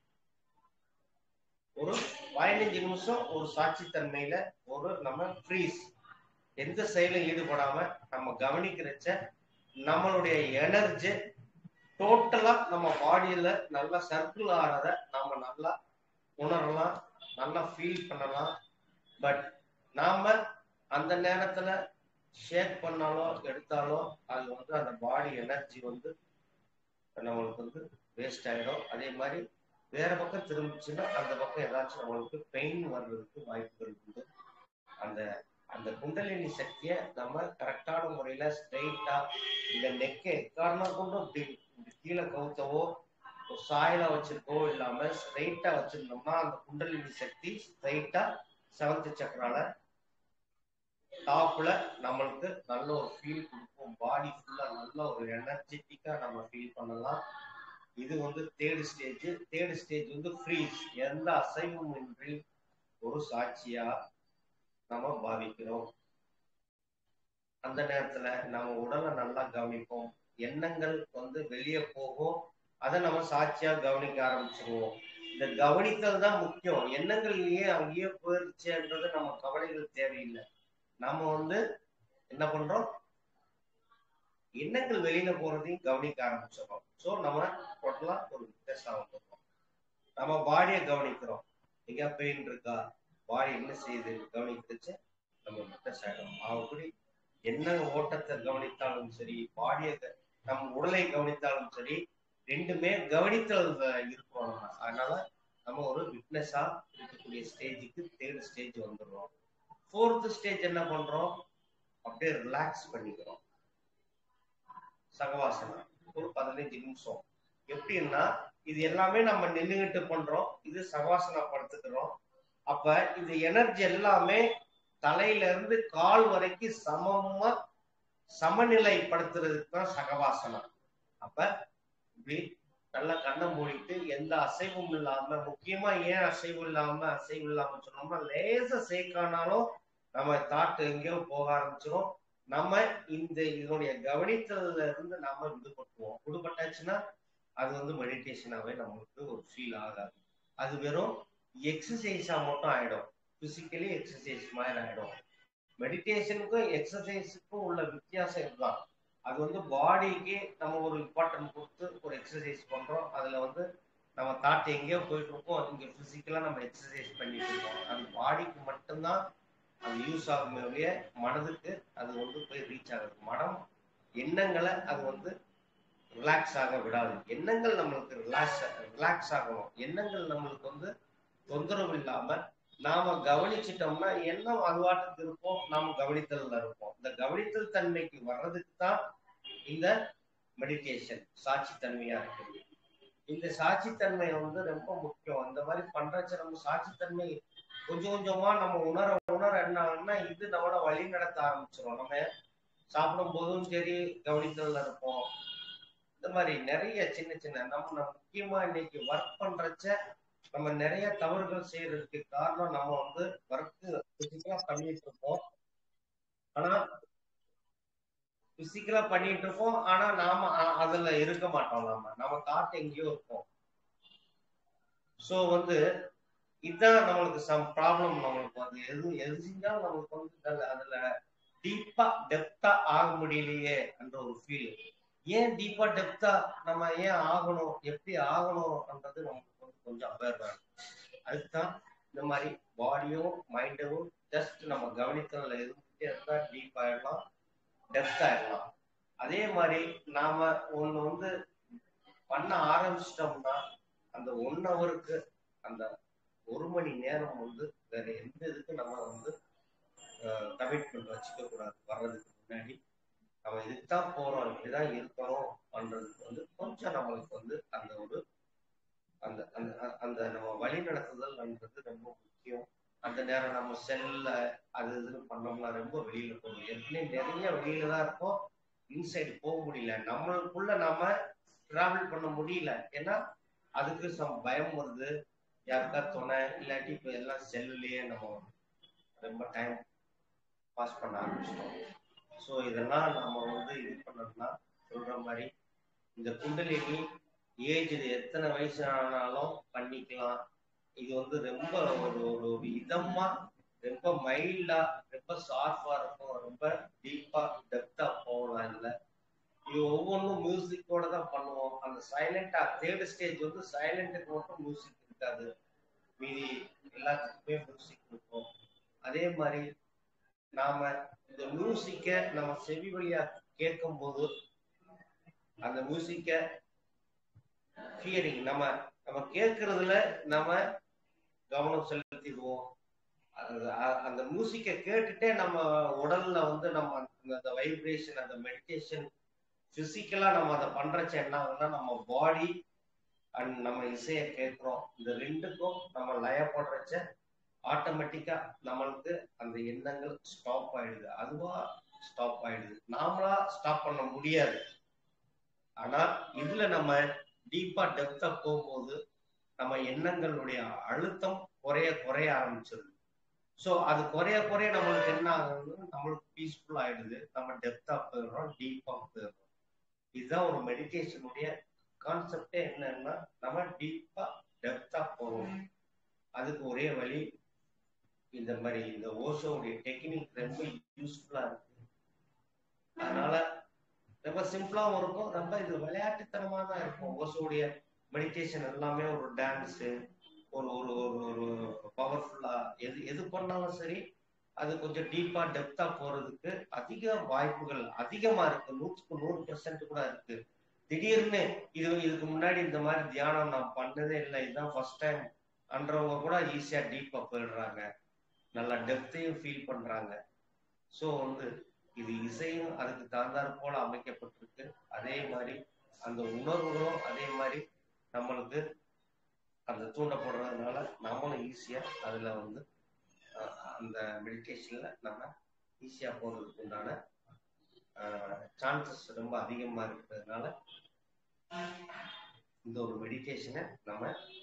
ஒரு பதினஞ்சு நிமிஷம் ஒரு சாட்சித்தன்மையில ஒரு நம்ம ஃப்ரீஸ் எந்த செயலும் ஈடுபடாம நம்ம கவனிக்கிறச்ச நம்மளுடைய எனர்ஜி டோட்டலா நம்ம பாடியில நல்லா சர்க்கிள் ஆறத நம்ம நல்லா உணரலாம் நல்லா ஃபீல் பண்ணலாம் பட் நாம அந்த நேரத்துல ஷேக் பண்ணாலோ எடுத்தாலோ அது வந்து அந்த பாடி எனர்ஜி வந்து நம்மளுக்கு வந்து வேஸ்ட் ஆயிடும் அதே மாதிரி வேற பக்கம் திரும்பிச்சுன்னா அந்த பக்கம் ஏதாச்சும் நம்மளுக்கு பெயின் வர்றதுக்கு வாய்ப்புகள் உண்டு அந்த அந்த குண்டலினி சக்தியை நம்ம கரெக்டான முறையில ஸ்ட்ரைட்டா இந்த நெக்கை எக்காரணம் கொண்டும் இப்படி கீழே கவுத்தவோ ஒரு சாயலா வச்சிருக்கவோ இல்லாம ஸ்ட்ரைட்டா வச்சிருந்தோம்னா அந்த குண்டலினி சக்தி ஸ்ட்ரைட்டா செவன்த் சக்கரால டாப்ல நம்மளுக்கு நல்ல ஒரு ஃபீல் கொடுக்கும் பாடி ஃபுல்லா நல்ல ஒரு எனர்ஜெட்டிக்கா நம்ம ஃபீல் பண்ணலாம் இது வந்து தேர்ட் ஸ்டேஜ் தேர்ட் ஸ்டேஜ் வந்து ஃப்ரீஸ் எந்த அசைவும் இன்றி ஒரு சாட்சியா நம்ம பாவிக்கிறோம் அந்த நேரத்துல நம்ம உடலை நல்லா கவனிப்போம் எண்ணங்கள் வந்து வெளியே போகும் அதை நம்ம சாட்சியா கவனிக்க ஆரம்பிச்சிருவோம் இந்த கவனித்தல் தான் முக்கியம் எண்ணங்கள் ஏன் அங்கேயே போயிருச்சுன்றது நம்ம கவலைகள் தேவையில்லை நாம வந்து என்ன பண்றோம் எண்ணங்கள் வெளியில போறதையும் கவனிக்க ஆரம்பிச்சிடறோம் ஸோ நம்ம டோட்டலா ஒரு வித்தியாசம் வந்துடுறோம் நம்ம பாடியை கவனிக்கிறோம் எங்க பெயின் இருக்கா பாடி என்ன செய்யுது கவனித்துச்சு நம்ம வித்தியாசம் ஆயிடும் அப்படி என்ன ஓட்டத்தை கவனித்தாலும் சரி பாடியை நம்ம உடலை கவனித்தாலும் சரி ரெண்டுமே கவனித்தல் இருக்கிறோம் நம்ம அதனால நம்ம ஒரு விட்னஸா இருக்கக்கூடிய ஸ்டேஜுக்கு தேர்ட் ஸ்டேஜ் வந்துடுறோம் ஃபோர்த் ஸ்டேஜ் என்ன பண்றோம் அப்படியே ரிலாக்ஸ் பண்ணிக்கிறோம் சகவாசனம் ஒரு பதினஞ்சு நிமிஷம் எப்படின்னா இது எல்லாமே நம்ம நின்றுகிட்டு பண்றோம் இது சகவாசனம் படுத்துக்கிறோம் அப்ப இந்த எனர்ஜி எல்லாமே தலையில இருந்து கால் வரைக்கும் சமமா சமநிலைப்படுத்துறதுக்கு தான் சகவாசனம் அப்ப இப்படி நல்லா கண்ணை மூடிட்டு எந்த அசைவும் இல்லாம முக்கியமா ஏன் அசைவு இல்லாம அசைவு இல்லாம சொன்னோம்னா லேச சேக்கானாலும் நம்ம தாட்டு எங்கேயோ போக ஆரம்பிச்சிடும் நம்ம இந்த இதனுடைய கவனித்ததுல இருந்து நாம விடுபட்டுவோம் விடுபட்டாச்சுன்னா அது வந்து மெடிடேஷனாவே நம்மளுக்கு ஒரு ஃபீல் ஆகாது அது வெறும் எக்ஸசைஸா மட்டும் ஆயிடும் பிசிக்கலி எக்ஸசைஸ் மாதிரி ஆயிடும் மெடிடேஷனுக்கும் எக்ஸசைஸுக்கும் உள்ள வித்தியாசம் இதுதான் அது வந்து பாடிக்கு நம்ம ஒரு இம்பார்ட்டன்ட் கொடுத்து ஒரு எக்ஸசைஸ் பண்றோம் அதுல வந்து நம்ம தாட் எங்கேயோ போயிட்டு இருக்கோம் இங்க பிசிக்கலா நம்ம எக்ஸசைஸ் பண்ணிட்டு இருக்கோம் அது பாடிக்கு மட்டும்தான் அது யூஸ் ஆகுமே ஒழிய மனதுக்கு அது வந்து போய் ரீச் ஆகுது மனம் எண்ணங்களை அது வந்து ரிலாக்ஸ் ஆக விடாது எண்ணங்கள் நம்மளுக்கு ரிலாக்ஸ் ரிலாக்ஸ் ஆகணும் எண்ணங்கள் நம்மளுக்கு வந்து தொந்தரவு இல்லாம நாம கவனிச்சிட்டோம்னா எண்ணம் அதுவாட்டுக்கு இருப்போம் நாம கவனித்தல்ல இருப்போம் இந்த கவனித்தல் தன்மைக்கு வர்றதுக்கு தான் இந்த மெடிடேஷன் சாட்சி தன்மையா இருக்குது இந்த சாட்சித்தன்மை வந்து ரொம்ப முக்கியம் அந்த மாதிரி பண்றச்ச நம்ம சாட்சித்தன்மை கொஞ்சம் கொஞ்சமா நம்ம உணர உணர என்ன ஆகும்னா இது நம்மளோட வழி நடத்த ஆரம்பிச்சிடும் நம்ம சாப்பிடும் போதும் சரி கவனித்தல்ல இருப்போம் இந்த மாதிரி நிறைய சின்ன சின்ன நம்ம நம்ம முக்கியமா இன்னைக்கு ஒர்க் பண்றச்ச நம்ம நிறைய தவறுகள் செய்யறதுக்கு காரணம் நம்ம வந்து ஒர்க் பிசிக்கலா பண்ணிட்டு இருக்கோம் ஆனா பிசிக்கலா பண்ணிட்டு இருக்கோம் ஆனா நாம அ- அதுல இருக்க மாட்டோம் நாம நம்ம தாட் எங்கேயோ இருப்போம் சோ வந்து இதுதான் நம்மளுக்கு சம் ப்ராப்ளம் நம்மளுக்கு வந்து எது எது செஞ்சாலும் நம்மளுக்கு வந்து அதுல- அதுல டீப்பா டெப்தா ஆக முடியலையே என்ற ஒரு ஃபீல் ஏன் டீப்பா டெப்தா நம்ம ஏன் ஆகணும் எப்படி ஆகணும்ன்றது நமக்கு வந்து கொஞ்சம் அவேர் வேணும் அதுக்குதான் இந்த மாதிரி பாடியும் மைண்டும் ஜஸ்ட் நம்ம கவனித்ததுல இருந்துட்டே இருந்தா டீப் ஆயிடலாம் டெப்த் ஆயிடலாம் அதே மாதிரி நாம ஒண்ணு வந்து பண்ண ஆரம்பிச்சிட்டோம்னா அந்த ஒன் ஹவருக்கு அந்த ஒரு மணி நேரம் வந்து வேற எந்த இதுக்கு நம்ம வந்து கமிட்மெண்ட் வச்சுக்க கூடாது வர்றதுக்கு முன்னாடி நம்ம இதுக்குதான் போறோம் இப்படிதான் இருக்கணும் பண்றதுக்கு வந்து கொஞ்சம் நம்மளுக்கு வந்து அந்த ஒரு அந்த அந்த அ- அந்த நம்ம வழி நடத்துதல்ன்றது ரொம்ப முக்கியம் அந்த நேரம் நம்ம செல்ல அது இதுன்னு பண்ணோம்னா ரொம்ப வெளியில போகும் ஏற்கனவே நிறைய வெளியில தான் இருக்கோம் இன்சைடு போக முடியல நம்மளுக்குள்ள நாம டிராவல் பண்ண முடியல ஏன்னா அதுக்கு சம் பயம் வருது யாருக்கா துணை இல்லாட்டி இப்ப எல்லாம் செல்லுலயே நம்ம ரொம்ப டைம் பாஸ் பண்ண ஆரம்பிச்சிட்டோம் ஸோ இதெல்லாம் நம்ம வந்து இது பண்ணோம்னா சொல்ற மாதிரி இந்த குண்டலினி ஏஜ் எத்தனை வயசு ஆனாலும் பண்ணிக்கலாம் இது வந்து ரொம்ப ஒரு ஒரு ஒரு இதமா ரொம்ப மைல்டா ரொம்ப ஷார்ப்பா இருக்கும் ரொம்ப டீப்பா டெப்தா போகலாம் இதுல இது ஒவ்வொன்றும் மியூசிக்கோட தான் பண்ணுவோம் அந்த சைலண்டா தேர்ட் ஸ்டேஜ் வந்து சைலண்ட்டுக்கு மட்டும் மியூசிக் இருக்காது மீதி எல்லாத்துக்குமே மியூசிக் இருக்கும் அதே மாதிரி நாம இந்த மியூசிக்கை நம்ம செவி வழியா கேட்கும் போது அந்த மியூசிக்கை ஹியரிங் நம்ம நம்ம கேட்கறதுல நம்ம கவனம் செலுத்திடுவோம் அது அ- அந்த மியூசிக்கை கேட்டுட்டே நம்ம உடல்ல வந்து நம்ம அந்த- அந்த வைப்ரேஷன் அந்த மெடிடேஷன் பிசிக்கலா நம்ம அதை பண்றச்ச என்ன ஆகுதுன்னா நம்ம பாடி அண்ட் நம்ம இசையை கேட்கிறோம் இந்த ரெண்டுக்கும் நம்ம லயப்படுறச்ச ஆட்டோமேட்டிக்கா நம்மளுக்கு அந்த எண்ணங்கள் ஸ்டாப் ஆயிடுது அதுவா ஸ்டாப் ஆயிடுது நாமளா ஸ்டாப் பண்ண முடியாது ஆனா இதுல நம்ம டீப்பா டெப்தா போகும்போது நம்ம எண்ணங்களுடைய அழுத்தம் குறைய குறைய ஆரம்பிச்சிருது ஸோ அது குறைய குறைய நம்மளுக்கு என்ன ஆகுதுன்னா நம்மளுக்கு பீஸ்ஃபுல் ஆயிடுது நம்ம டெப்தா போயிடுறோம் டீப்பா போயிடுறோம் இதுதான் ஒரு மெடிடேஷனுடைய கான்செப்டே என்னன்னா நம்ம டீப்பா டெப்தா போகணும் அதுக்கு ஒரே வழி இந்த மாதிரி இந்த ஓஷோவுடைய டெக்னிக் ரொம்ப யூஸ்ஃபுல்லா இருக்கு அதனால ரொம்ப சிம்பிளாவும் இருக்கும் ரொம்ப இது விளையாட்டுத்தனமா தான் இருக்கும் ஓஷோவுடைய மெடிடேஷன் எல்லாமே ஒரு டான்ஸு ஒரு ஒரு ஒரு ஒரு பவர்ஃபுல்லா எது எது பண்ணாலும் சரி அது கொஞ்சம் டீப்பா டெப்தா போறதுக்கு அதிக வாய்ப்புகள் அதிகமா இருக்கு நூற்றுக்கு நூறு பெர்சன்ட் கூட இருக்கு திடீர்னு இது இதுக்கு முன்னாடி இந்த மாதிரி தியானம் நான் பண்ணதே இல்லை இதுதான் ஃபர்ஸ்ட் டைம் அன்றவங்க கூட ஈஸியா டீப்பா போயிடுறாங்க நல்லா டெப்த்தையும் ஃபீல் பண்றாங்க ஸோ வந்து இது இசையும் அதுக்கு தகுந்தாற் போல அமைக்கப்பட்டிருக்கு அதே மாதிரி அந்த உணர்வுகளும் அதே மாதிரி நம்மளுக்கு அந்த தூண்டப்படுறதுனால நம்மளும் ஈஸியா அதுல வந்து அஹ், அந்த மெடிடேஷன்ல நம்ம ஈஸியா போறதுக்கு உண்டான சான்சஸ் ரொம்ப அதிகமா இருக்கிறதுனால இந்த ஒரு மெடிடேஷனை நம்ம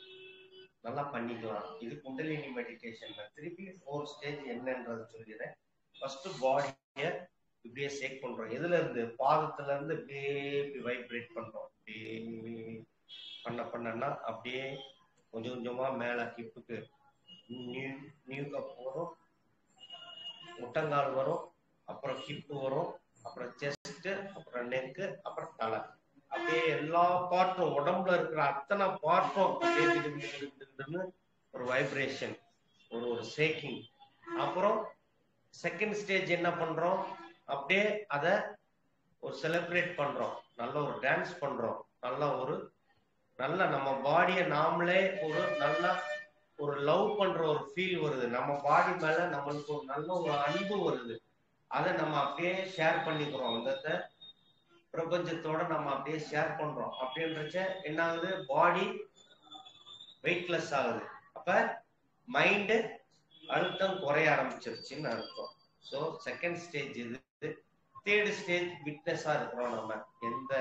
நல்லா பண்ணிக்கலாம் இது குண்டலினி மெடிடேஷன்ல திருப்பி ஃபோர் ஸ்டேஜ் என்னன்றது சொல்லிடுறேன் ஃபர்ஸ்ட் பாடியை இப்படியே ஷேக் பண்றோம் எதுல இருந்து பாதத்துல இருந்து இப்படியே இப்படி வைப்ரேட் பண்றோம் இப்படியே பண்ண பண்ணனா அப்படியே கொஞ்சம் கொஞ்சமா மேல ஹிப்புக்கு நியூ நியூ கப் வரும் முட்டங்கால் வரும் அப்புறம் ஹிப் வரும் அப்புறம் செஸ்ட் அப்புறம் நெக்கு அப்புறம் தலை அப்படியே எல்லா பார்ட்டும் உடம்புல இருக்கிற அத்தனை பார்ட்டும் அப்படியே திடு திடு திடு திடுன்னு ஒரு வைப்ரேஷன் ஒரு ஒரு ஷேக்கிங் அப்புறம் செகண்ட் ஸ்டேஜ் என்ன பண்றோம் அப்படியே அத ஒரு செலிப்ரேட் பண்றோம் நல்ல ஒரு டான்ஸ் பண்றோம் நல்ல ஒரு நல்ல நம்ம பாடியை நாமளே ஒரு நல்ல ஒரு லவ் பண்ற ஒரு ஃபீல் வருது நம்ம பாடி மேல நம்மளுக்கு ஒரு நல்ல ஒரு அன்பு வருது அதை நம்ம அப்படியே ஷேர் பண்ணிக்கிறோம் அந்த பிரபஞ்சத்தோட நம்ம அப்படியே ஷேர் பண்றோம் அப்படின்றச்ச என்ன ஆகுது பாடி வெயிட்லெஸ் ஆகுது அப்ப மைண்டு அழுத்தம் குறைய ஆரம்பிச்சிருச்சுன்னு அர்த்தம் ஸோ செகண்ட் ஸ்டேஜ் இது தேர்ட் ஸ்டேஜ் விட்னஸா இருக்கிறோம் நம்ம எந்த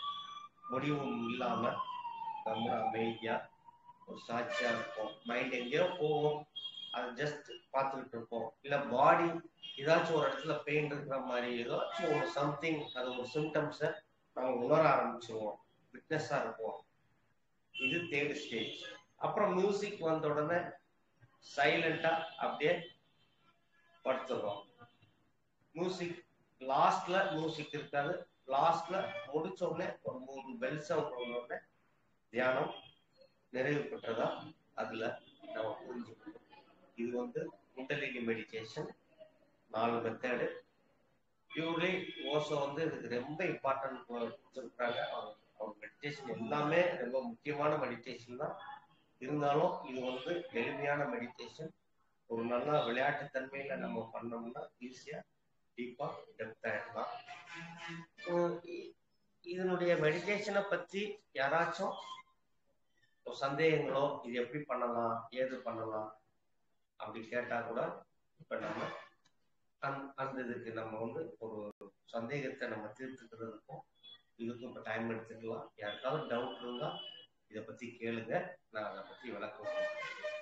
முடிவும் இல்லாம நம்ம அமைதியா ஒரு சாட்சியா இருப்போம் மைண்ட் எங்கேயோ போவோம் அதை ஜஸ்ட் பார்த்துக்கிட்டு இருப்போம் இல்ல பாடி ஏதாச்சும் ஒரு இடத்துல பெயின் இருக்கிற மாதிரி ஏதாச்சும் ஒரு சம்திங் அது ஒரு சிம்டம்ஸை நம்ம உணர ஆரம்பிச்சிருவோம் விட்னஸா இருப்போம் இது தேர்ட் ஸ்டேஜ் அப்புறம் மியூசிக் வந்த உடனே சைலண்டா அப்படியே படுத்துடுறோம் மியூசிக் லாஸ்ட்ல மியூசிக் இருக்காது லாஸ்ட்ல முடிச்ச உடனே ஒரு மூணு பெல் சவுண்ட் உடனே தியானம் நிறைவு பெற்றதா அதுல நம்ம புரிஞ்சுக்கணும் இது வந்து குண்டலினி மெடிடேஷன் நாலு மெத்தடு பியூர்லி ஓசோ வந்து இதுக்கு ரொம்ப இம்பார்ட்டன்ட் கொடுத்துருக்குறாங்க அவங்க அவங்க மெடிடேஷன் எல்லாமே ரொம்ப முக்கியமான மெடிடேஷன் தான் இருந்தாலும் இது வந்து எளிமையான மெடிடேஷன் ஒரு நல்ல விளையாட்டு தன்மையில நம்ம பண்ணோம்னா ஈஸியா டீப்பா டெப்த் ஆயிடலாம் உம் இ- இதனுடைய மெடிடேஷனை பத்தி யாராச்சும் ஒரு சந்தேகங்களோ இது எப்படி பண்ணலாம் ஏது பண்ணலாம் அப்படி கேட்டா கூட இப்ப நம்ம அந் அந்த இதுக்கு நம்ம வந்து ஒரு சந்தேகத்தை நம்ம தீர்த்துக்கிறதுக்கும் இதுக்கும் இப்ப டைம் எடுத்துக்கலாம் யாருக்காவது டவுட் இருந்தா இதை பத்தி கேளுங்க நான் அதை பத்தி விளக்கம் சொல்றேன்.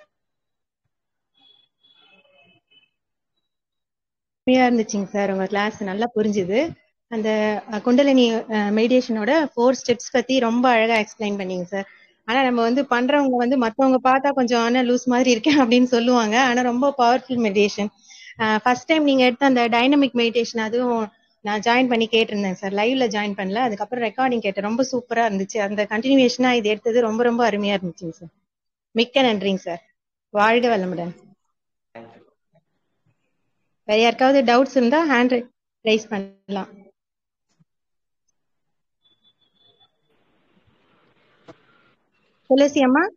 அருமையா இருந்துச்சுங்க சார் உங்க கிளாஸ் நல்லா புரிஞ்சுது அந்த அஹ், குண்டலினி மெடிடேஷனோட ஃபோர் ஸ்டெப்ஸ் பத்தி ரொம்ப அழகா எக்ஸ்பிளைன் பண்ணீங்க சார் ஆனா நம்ம வந்து பண்றவங்க வந்து மத்தவங்க பார்த்தா கொஞ்சம் ஆனா லூஸ் மாதிரி இருக்கேன் அப்படின்னு சொல்லுவாங்க ஆனா ரொம்ப பவர்ஃபுல் மெடிடேஷன் ஃபர்ஸ்ட் டைம் நீங்க எடுத்த அந்த டைனமிக் மெடிடேஷன் அதுவும் நான் ஜாயின் பண்ணி கேட்டிருந்தேன் சார் லைவ்ல ஜாயின் பண்ணல அதுக்கப்புறம் ரெக்கார்டிங் கேட்டேன் ரொம்ப சூப்பரா இருந்துச்சு அந்த கண்டினியூஷனா இது எடுத்தது ரொம்ப ரொம்ப அருமையா இருந்துச்சுங்க சார் மிக்க நன்றிங்க சார் வாழ்க வளமுடன் Thank you. வேற யாருக்காவது டவுட்ஸ் இருந்தா ஹேண்ட் ரைஸ் பண்ணலாம் துளசி அம்மா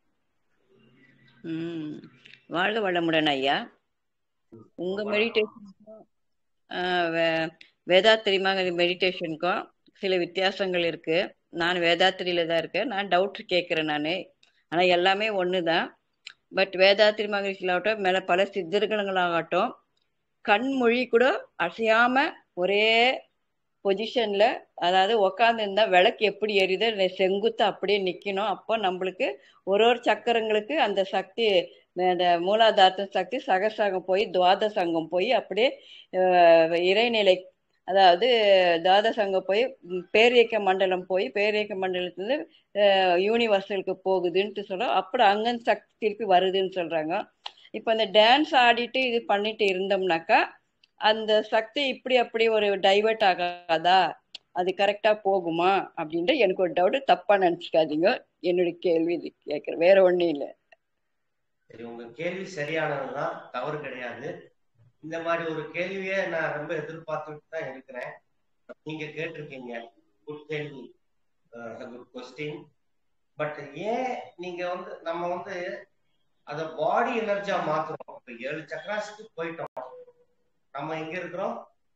ம் வாழ்க வளமுடன் ஐயா உங்க மெடிடேஷனுக்கும் வேதாத்திரிமாக மெடிடேஷனுக்கும் சில வித்தியாசங்கள் இருக்கு நான் வேதாத்திரியில தான் இருக்கேன் நான் டவுட் கேட்குறேன் நான் ஆனா எல்லாமே ஒன்று தான் பட் வேதாத்திரி மகிழ்ச்சியிலாகட்டும் மேல பல சித்தர்களாகட்டும் கண் மொழி கூட அசையாம ஒரே பொசிஷன்ல அதாவது உக்காந்து இருந்தா விளக்கு எப்படி எரியுதோ செங்குத்து அப்படியே நிக்கணும் அப்போ நம்மளுக்கு ஒரு ஒரு சக்கரங்களுக்கு அந்த சக்தி இந்த மூலாதார சக்தி சகசாகம் போய் துவாதசங்கம் போய் அப்படியே அஹ், இறைநிலை அதாவது துவாதசங்கம் போய் ம், பேரியக்க மண்டலம் போய் பேரியக்க மண்டலத்துல யூனிவர்சலுக்கு போகுதுன்ட்டு சொல்றோம் அப்புறம் அங்கன் சக்தி திருப்பி வருதுன்னு சொல்றாங்க இப்போ அந்த டான்ஸ் ஆடிட்டு இது பண்ணிட்டு இருந்தோம்னாக்கா அந்த சக்தி இப்படி அப்படி ஒரு டைவர்ட் ஆகாதா அது கரெக்டா போகுமா அப்படின்ட்டு எனக்கு ஒரு டவுட் தப்பா நினைச்சுக்காதீங்க என்னுடைய கேள்வி இது கேட்கறேன் வேற ஒண்ணும் இல்லை சரி உங்க கேள்வி சரியானதுதான் தவறு கிடையாது இந்த மாதிரி ஒரு கேள்வியை நான் ரொம்ப எதிர்பார்த்துட்டு தான் இருக்கிறேன் நீங்க கேட்டிருக்கீங்க குட் கேள்வி குட் கொஸ்டின் பட் ஏன் நீங்க வந்து நம்ம வந்து அத பாடி எனர்ஜியா மாத்துறோம் இப்ப ஏழு சக்கராசுக்கு போயிட்டோம் நம்ம எங்க இருக்கிறோம்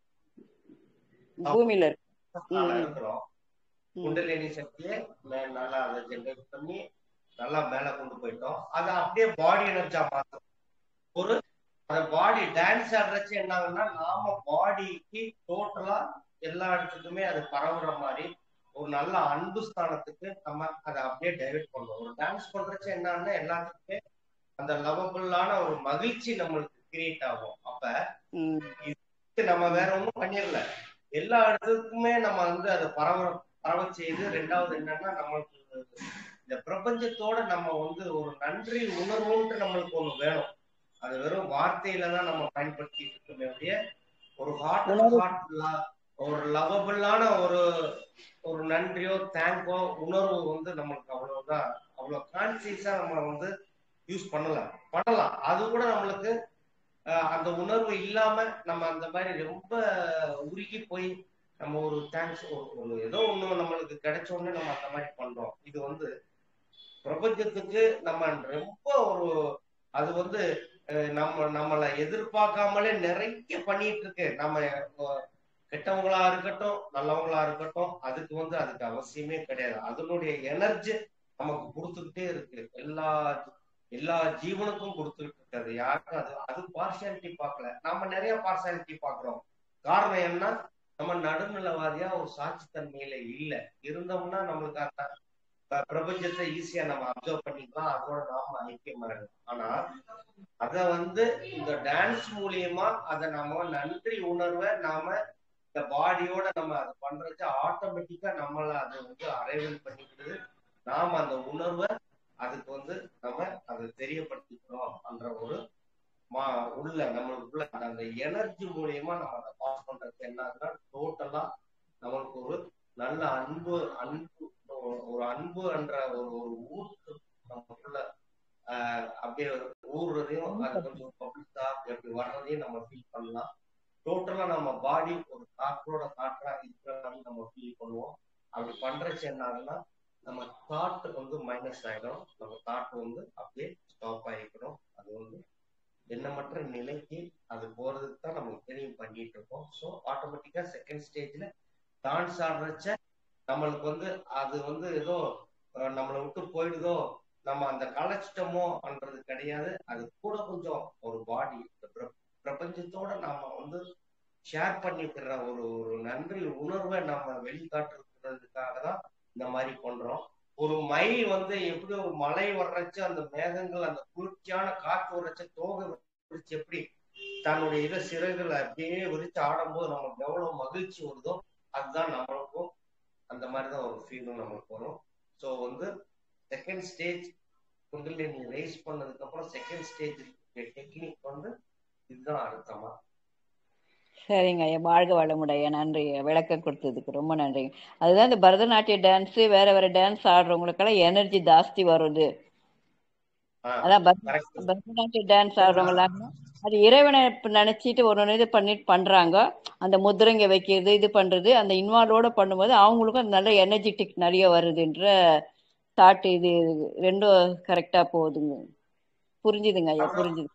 பூமியில இருக்கு மேல ம். இருக்கிறோம் ம். குண்டலினி சக்தியை மே- நல்லா அதை ஜென்ரேட் பண்ணி நல்லா மேல கொண்டு போயிட்டோம் அதை அப்படியே பாடி எனர்ஜியா மாத்துறோம் ஒரு அந்த பாடி டான்ஸ் ஆடுறச்சு என்னாங்கன்னா நாம பாடிக்கு டோட்டலா எல்லா இடத்துக்குமே அது பரவுற மாதிரி ஒரு நல்ல அன்பு ஸ்தானத்துக்கு நம்ம அதை அப்படியே டைவர்ட் பண்ணுவோம் ஒரு டான்ஸ் பண்றச்சு என்னன்னா எல்லாத்துக்குமே அந்த லவபுல்லான ஒரு மகிழ்ச்சி நம்மளுக்கு கிரியேட் ஆகும் அப்ப ம். இதுக்கு நம்ம வேற ஒண்ணும் பண்ணிடல எல்லா இடத்துக்குமே நம்ம வந்து அதை பரவ பரவ செய்து ரெண்டாவது என்னன்னா நம்மளுக்கு இந்த பிரபஞ்சத்தோட நம்ம வந்து ஒரு நன்றி உணர்வுன்ட்டு நம்மளுக்கு ஒண்ணு வேணும் அது வெறும் வார்த்தையில தான் நம்ம பயன்படுத்திட்டு இருக்கோமே ஒழிய ஒரு ஹார்ட் உணர்வு. ஹார்ட் ஒரு லவபிளான ஒரு ஒரு நன்றியோ தேங்கோ உணர்வு வந்து நம்மளுக்கு அவ்வளவுதான் அவ்வளவு கான்சியஸா நம்ம வந்து யூஸ் பண்ணலாம் பண்ணலாம் அது கூட நம்மளுக்கு அஹ், அந்த உணர்வு இல்லாம நம்ம அந்த மாதிரி ரொம்ப உருகி போய் நம்ம ஒரு தேங்க்ஸ் ஒரு ஏதோ ஒண்ணு நம்மளுக்கு கிடைச்ச உடனே நம்ம அந்த மாதிரி பண்றோம் இது வந்து பிரபஞ்சத்துக்கு நம்ம ரொம்ப ஒரு அது வந்து அஹ், நம்ம நம்மளை எதிர்பார்க்காமலே நிறைய பண்ணிட்டு இருக்கு நம்ம அஹ், கெட்டவங்களா இருக்கட்டும் நல்லவங்களா இருக்கட்டும் அதுக்கு வந்து அதுக்கு அவசியமே கிடையாது அதனுடைய எனர்ஜி நமக்கு கொடுத்துக்கிட்டே இருக்கு எல்லா எல்லா ஜீவனுக்கும் கொடுத்துக்கிட்டு இருக்கு அது யாருக்கும் அது அது பார்ஷியாலிட்டி பார்க்கல நாம நிறைய பார்ஷியாலிட்டி பார்க்கிறோம் காரணம் என்ன நம்ம நடுநிலவாதியா ஒரு சாட்சித்தன்மையில இல்ல இருந்தோம்னா நம்மளுக்கு அந்த அஹ், பிரபஞ்சத்தை ஈஸியா நம்ம அப்சர்வ் பண்ணிக்கலாம் அதோட நாம ஐக்கியமா இருக்கலாம் ஆனா அத வந்து இந்த டான்ஸ் மூலியமா அத நம்ம நன்றி உணர்வை நாம இந்த பாடியோட நம்ம அதை பண்றது ஆட்டோமேட்டிக்கா நம்மள அதை வந்து அரைவல் பண்ணிக்கிறது நாம அந்த உணர்வை அதுக்கு வந்து நம்ம அதை தெரியப்படுத்திக்கிறோம் என்ற ஒரு மா உள்ள நம்மளுக்குள்ள அந்த எனர்ஜி மூலியமா நம்ம அதை பாஸ் பண்றது என்ன ஆகுதுன்னா டோட்டலா நம்மளுக்கு ஒரு நல்ல அன்பு அன்பு ஒரு அன்பு என்ற ஒரு ஒரு ஊருக்கு நமக்குள்ள ஆஹ் அப்படியே ஊறுறதையும் அது கொஞ்சம் பப்ளிக்கா எப்படி வர்றதையும் நம்ம ஃபீல் பண்ணலாம் டோட்டலா நம்ம பாடி ஒரு காற்றோட காற்றா இருக்கிற மாதிரி நம்ம ஃபீல் பண்ணுவோம் அப்படி பண்றச்சு என்ன ஆகுதுன்னா நம்ம தாட் வந்து மைனஸ் ஆயிடும் நம்ம தாட் வந்து அப்படியே ஸ்டாப் ஆகிக்கிறோம் அது வந்து எண்ணமற்ற நிலைக்கு அது போறதுக்கு தான் நமக்கு தெரியும் பண்ணிட்டு இருக்கோம் ஸோ ஆட்டோமேட்டிக்கா செகண்ட் ஸ்டேஜ்ல டான்ஸ் ஆடுறச்ச நம்மளுக்கு வந்து அது வந்து ஏதோ அஹ், நம்மளை விட்டு போயிடுதோ நம்ம அந்த கலைச்சிட்டோமோன்றது கிடையாது அது கூட கொஞ்சம் ஒரு பாடி பிரபஞ்சத்தோட நாம வந்து ஷேர் பண்ணிக்கிற ஒரு ஒரு நன்றி உணர்வை நம்ம வெளிக்காட்டுறதுக்காக தான் இந்த மாதிரி பண்றோம் ஒரு மயில் வந்து எப்படி ஒரு மழை வர்றச்சு அந்த மேகங்கள் அந்த குளிர்ச்சியான காற்று வர்றச்ச தோகை விரிச்சு எப்படி தன்னுடைய இத சிறகுகளை அப்படியே விரிச்சு ஆடும்போது நமக்கு எவ்வளவு மகிழ்ச்சி வருதோ அதுதான் நம்மளுக்கும் அந்த மாதிரி தான் ஒரு ஃபீலும் நமக்கு வரும் ஸோ வந்து செகண்ட் ஸ்டேஜ் குண்டலினி ரைஸ் பண்ணதுக்கு அப்புறம் செகண்ட் ஸ்டேஜ் டெக்னிக் வந்து இதுதான் அர்த்தமா சரிங்க ஐயா வாழ்க வளமுடைய நன்றி விளக்கம் கொடுத்ததுக்கு ரொம்ப நன்றிங்க அதுதான் இந்த பரதநாட்டிய டான்ஸ் வேற வேற டான்ஸ் ஆடுறவங்களுக்கெல்லாம் எனர்ஜி ஜாஸ்தி வருது ஆஹ் அதான் பரத- கரெக்ட் பரதநாட்டிய டான்ஸ் ஆடுறவங்களாம் அது இறைவனை இப்ப நினைச்சிட்டு ஒரு ஒன்று இது பண்ணிட்டு பண்றாங்க அந்த முத்திரைங்க வைக்கிறது இது பண்றது அந்த இன்வால்வோட பண்ணும்போது அவங்களுக்கும் அது நல்ல எனர்ஜெட்டிக் நிறைய வருதுன்ற தாட் இது ரெண்டும் கரெக்டா போகுதுங்க புரிஞ்சுதுங்க ஐயா அப்புறம் புரிஞ்சுது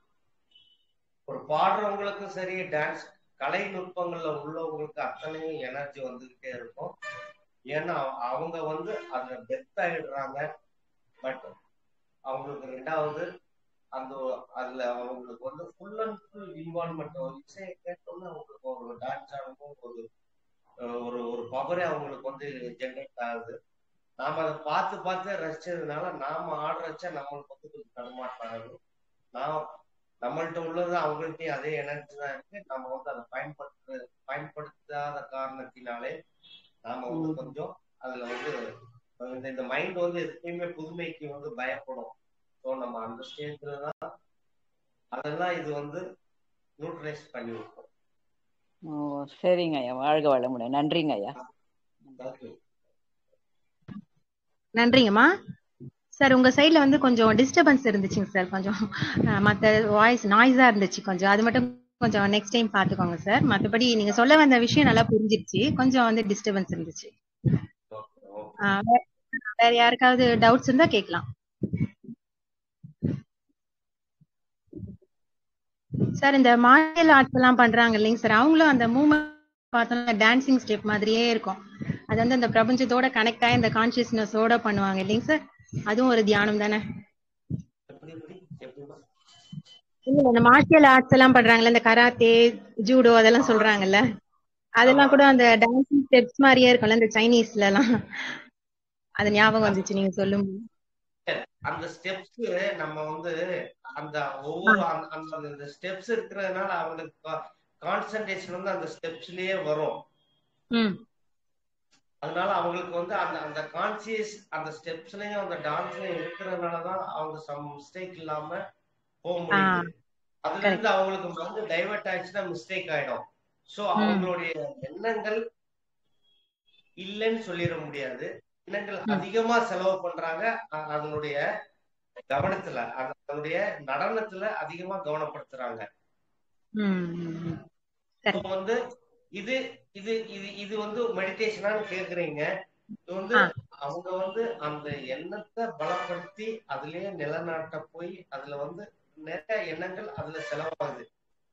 ஒரு பாடுறவங்களுக்கும் சரி டான்ஸ் கலை நுட்பங்கள்ல உள்ளவங்களுக்கு அத்தனையும் எனர்ஜி வந்துகிட்டே இருக்கும் ஏன்னா அவ- அவங்க வந்து அதுல டெத் ஆயிடுறாங்க பட் அவங்களுக்கு ரெண்டாவது அந்த அதுல அவங்களுக்கு வந்து ஃபுல் அண்ட் ஃபுல் இன்வால்மெண்ட் இசையை கேட்டோம்னா அவங்களுக்கு ஒரு டான்ஸ் ஆடும்போது ஒரு அஹ் ஒரு ஒரு பவரே அவங்களுக்கு வந்து ஜென்ரேட் ஆகுது நாம அதை பார்த்து பார்த்து ரசிச்சதுனால நாம ஆடுறச்ச நம்மளுக்கு வந்து கொஞ்சம் தடுமாற்றம் ஆகுது நான் நம்மள்ட்ட உள்ளது அவங்கள்ட்டயும் அதே எனர்ஜி தான் இருக்கு நம்ம வந்து அதை பயன்படுத்த பயன்படுத்தாத காரணத்தினாலே நாம வந்து கொஞ்சம் அதுல வந்து இந்த இந்த மைண்ட் வந்து எப்பயுமே புதுமைக்கு வந்து பயப்படும் ஸோ நம்ம அந்த ஸ்டேஜ்ல தான் அதெல்லாம் இது வந்து நியூட்ரலைஸ் பண்ணி விட்டோம் ஓ சரிங்க ஐயா வாழ்க வளமுடன் நன்றிங்க ஐயா தேங்க்யூ நன்றிங்கம்மா சார் உங்க சைடுல வந்து கொஞ்சம் டிஸ்டர்பன்ஸ் இருந்துச்சுங்க சார் கொஞ்சம் அஹ், மத்த வாய்ஸ் நாய்ஸா இருந்துச்சு கொஞ்சம் அது மட்டும் கொஞ்சம் நெக்ஸ்ட் டைம் பாத்துக்கோங்க சார் மத்தபடி நீங்க சொல்ல வந்த விஷயம் நல்லா புரிஞ்சிருச்சு கொஞ்சம் வந்து டிஸ்டர்பன்ஸ் இருந்துச்சு ஓகே ஓகே அஹ், வே- வேற யாருக்காவது டவுட்ஸ் இருந்தா கேட்கலாம் சார் இந்த மார்ஷியல் ஆர்ட்ஸ் எல்லாம் பண்றாங்க இல்லைங்க சார் அவங்களும் அந்த மூவ்மெண்ட் பார்த்தோம்னா டான்சிங் ஸ்டெப் மாதிரியே இருக்கும் அது வந்து அந்த பிரபஞ்சத்தோட கனெக்ட் ஆகி இந்த கான்சியஸ்னஸோட பண்ணுவாங்க இல்லைங்க சார் அதுவும் ஒரு தியானம் தானே எப்படி எப்படி எப்படிமா இல்ல இந்த மார்ஷியல் ஆர்ட்ஸ் எல்லாம் பண்றாங்கல்ல இந்த கராத்தே ஜூடோ அதெல்லாம் சொல்றாங்கல்ல அதெல்லாம் கூட அந்த டான்சிங் ஸ்டெப்ஸ் மாதிரியே இருக்கும்ல இந்த சைனீஸ்ல எல்லாம் அது ஞாபகம் வந்துச்சு நீங்க சொல்லும் அந்த ஸ்டெப்ஸ் நம்ம வந்து அந்த ஒவ்வொரு அந்த- அந்த அந்த ஸ்டெப்ஸ் இருக்கிறதுனால அவங்களுக்கு கான்சன்ட்ரேஷன் வந்து அந்த ஸ்டெப்ஸ்லயே வரும் ம் அதனால அவங்களுக்கு வந்து அந்த அந்த கான்சியஸ் அந்த ஸ்டெப்ஸ்லயும் அந்த டான்ஸ்லயும் இருக்கிறதுனாலதான் அவங்க சம் மிஸ்டேக் இல்லாம போக முடியுது அதுல இருந்து அவங்களுக்கு வந்து டைவர்ட் ஆயிடுச்சுன்னா மிஸ்டேக் ஆயிடும் சோ அவங்களுடைய எண்ணங்கள் இல்லைன்னு சொல்லிட முடியாது எண்ணங்கள் அதிகமா செலவு பண்றாங்க அ- அதனுடைய கவனத்துல அந்த- அதனுடைய நடனத்துல அதிகமா கவனப்படுத்துறாங்க ம், ம், ம். இப்போ வந்து இது இது இது இது வந்து மெடிடேஷனான்னு கேக்குறீங்க இது வந்து ஆ. அவங்க வந்து அந்த எண்ணத்தை பலப்படுத்தி அதுலயே நிலநாட்ட போய் அதுல வந்து நிறைய எண்ணங்கள் அதுல செலவாகுது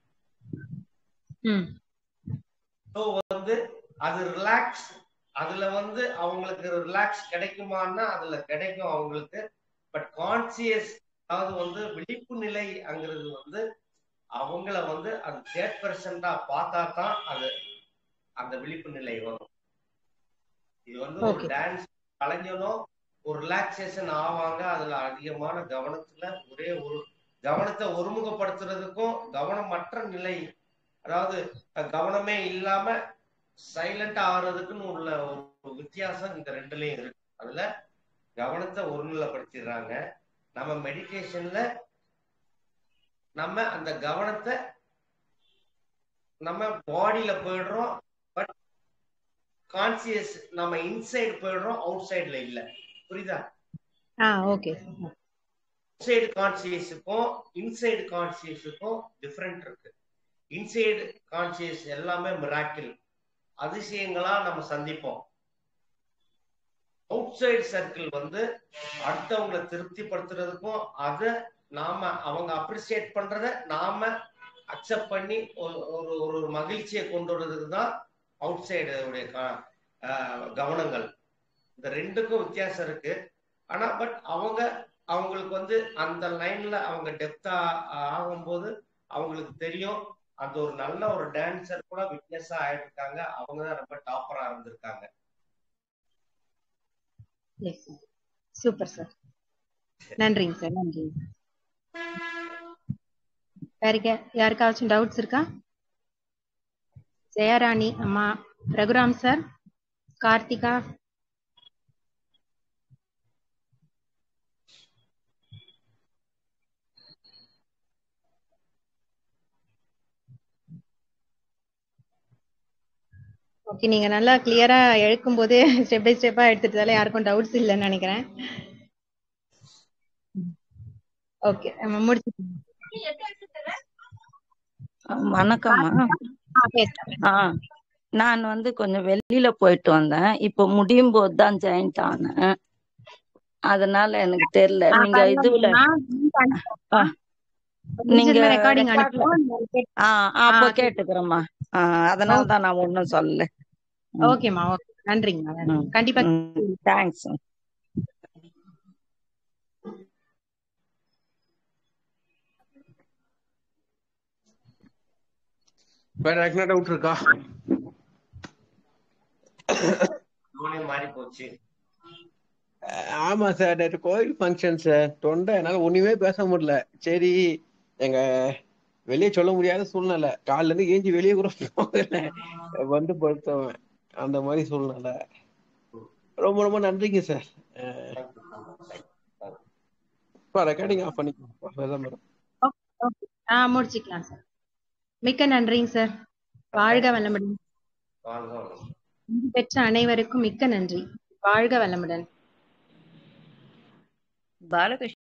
ம் ஸோ வந்து அது ரிலாக்ஸ் அதுல வந்து அவங்களுக்கு ரிலாக்ஸ் கிடைக்குமான்னா அதுல கிடைக்கும் அவங்களுக்கு பட் கான்சியஸ் அதாவது வந்து விழிப்பு நிலை அங்கிறது வந்து அவங்கள வந்து அது தேர்ட் பர்சன்டா பார்த்தா தான் அது அந்த விழிப்பு நிலை வரும் இது வந்து ஒரு Okay. டான்ஸ் கலைஞனும் ஒரு ரிலாக்ஸேஷன் ஆவாங்க அதுல அதிகமான கவனத்துல ஒரே ஒரு கவனத்தை ஒருமுகப்படுத்துறதுக்கும் கவனமற்ற நிலை அதாவது அஹ், கவனமே இல்லாம சைலண்ட் ஆகுறதுக்குன்னு உள்ள ஒரு வித்தியாசம் இந்த ரெண்டுலயும் இருக்கு அதுல கவனத்தை ஒருநிலைப்படுத்திடுறாங்க நம்ம மெடிடேஷன்ல நம்ம அந்த கவனத்தை நம்ம பாடியில போயிடுறோம் பட் கான்சியஸ் நம்ம இன்சைடு போயிடுறோம் அவுட் சைடுல இல்ல புரியுதா ஆ ஓகே அவுட்சைடு கான்சியஸுக்கும் இன்சைடு கான்சியஸுக்கும் டிஃப்ரெண்ட் இருக்கு இன்சைடு கான்சியஸ் எல்லாமே மிராக்கிள் அதிசயங்களா நம்ம சந்திப்போம் அவுட் சைடு சர்க்கிள் வந்து அடுத்தவங்களை திருப்திப்படுத்துறதுக்கும் அதை நாம அவங்க அப்ரிசியேட் பண்றத நாம அக்செப்ட் பண்ணி ஒரு ஒரு ஒரு மகிழ்ச்சியை கொண்டு வர்றதுக்கு தான் அவுட் சைடு உடைய க- ஆஹ் கவனங்கள் இந்த ரெண்டுக்கும் வித்தியாசம் இருக்கு ஆனா பட் அவங்க அவங்களுக்கு வந்து அந்த லைன்ல அவங்க டெப்தா ஆகும்போது அவங்களுக்கு தெரியும் அந்த ஒரு நல்ல ஒரு டான்சர் கூட விட்னஸா ஆயிருக்காங்க அவங்க தான் ரொம்ப டாப்பரா இருந்திருக்காங்க சூப்பர் சார் நன்றிங்க சார் நன்றிங்க யாருக்க யாருக்காச்சும் டவுட்ஸ் இருக்கா ஜெயராணி அம்மா ரகுராம் சார் கார்த்திகா ஓகே நீங்க நல்லா கிளியரா எழுக்கும் போது ஸ்டெப் பை ஸ்டெப்பா எடுத்துட்டதால யாருக்கும் டவுட்ஸ் இல்லைன்னு நினைக்கிறேன் ஓகே நம்ம முடிச்சு வணக்கம்மா பேசலாம் ஆ நான் வந்து கொஞ்சம் வெளியில போயிட்டு வந்தேன் இப்போ முடியும் போது தான் ஜாயின்ட் ஆனேன் அதனால எனக்கு தெரியல நீங்க இதுல ஆ, நீங்க ரெக்கார்டிங் record- அனுப்புவோம் ஆ அப்போ ஆ, கேட்டுக்கிறேம்மா ஆ, அதனால தான் நான் ஒன்றும் சொல்லல ஓகேம்மா ஓகே நன்றிங்கம்மா நன்றி. கண்டிப்பா தேங்க்ஸ் வேற யாருக்குன்னா டவுட் இருக்கா மூணே மாறி போச்சு ஆமா சார் நேற்று கோயில் ஃபங்க்ஷன் சார் தொண்டை என்னால ஒண்ணுமே பேச முடியல சரி எங்க வெளியே சொல்ல முடியாத சூழ்நிலை காலைல இருந்து ஏஞ்சி வெளியே கூட போகல வந்து படுத்தவன் அந்த மாதிரி சூழ்நிலை ரொம்ப ரொம்ப நன்றிங்க சார் ரெக்கார்டிங் ஆஃப் பண்ணிக்கலாம் மேடம் ஆ முடிச்சுக்கலாம் சார் மிக்க நன்றிங்க சார் வாழ்க வளமுடன் வாழ்க வளமுடன். பெற்ற அனைவருக்கும் மிக்க நன்றி வாழ்க வளமுடன் பாலகிருஷ்ண